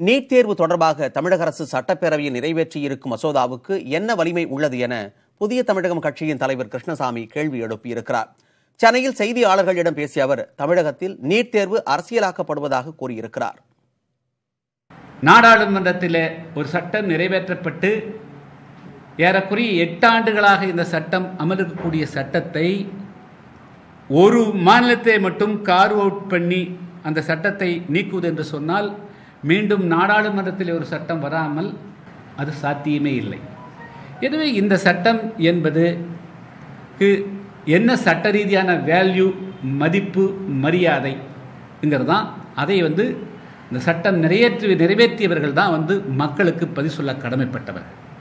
NEET தேர்வு தொடர்பாக தமிழக அரசு சட்டப்பேரவையில் நிறைவேற்றியிருக்கும் மசோதாவுக்கு என்ன வலிமை உள்ளது என புதிய தமிழகம் கட்சியின் தலைவர் கிருஷ்ணசாமி கேள்வி எழுப்பியிருக்கிறார் சென்னையில் செய்தியாளர்களிடம் பேசிய அவர் தமிழகத்தில் நீட் தேர்வு அரசியலாக்கப்படுவதாக கூறியிருக்கிறார் நாடாளுமன்றத்தில் ஒரு சட்டம் நிறைவேற்றப்பட்டு ஏறக்குறைய எட்டு ஆண்டுகளாக இந்த சட்டம் அமலிருக்கக்கூடிய சட்டத்தை ஒரு மாநிலத்தை மட்டும் கார் அவுட் பண்ணி அந்த சட்டத்தை நீக்குவது என்று சொன்னால் மீண்டும் நாடாளுமன்றத்தில் ஒரு சட்டம் வராமல் அது சாத்தியமே இல்லை எனவே இந்த சட்டம் என்பது என்ன சட்ட ரீதியான வேல்யூ மதிப்பு மரியாதைங்கிறது தான் அதை வந்து இந்த சட்டம் நிறைவேற்றி நிறைவேற்றியவர்கள் தான் வந்து மக்களுக்கு பதில் சொல்ல கடமைப்பட்டவர்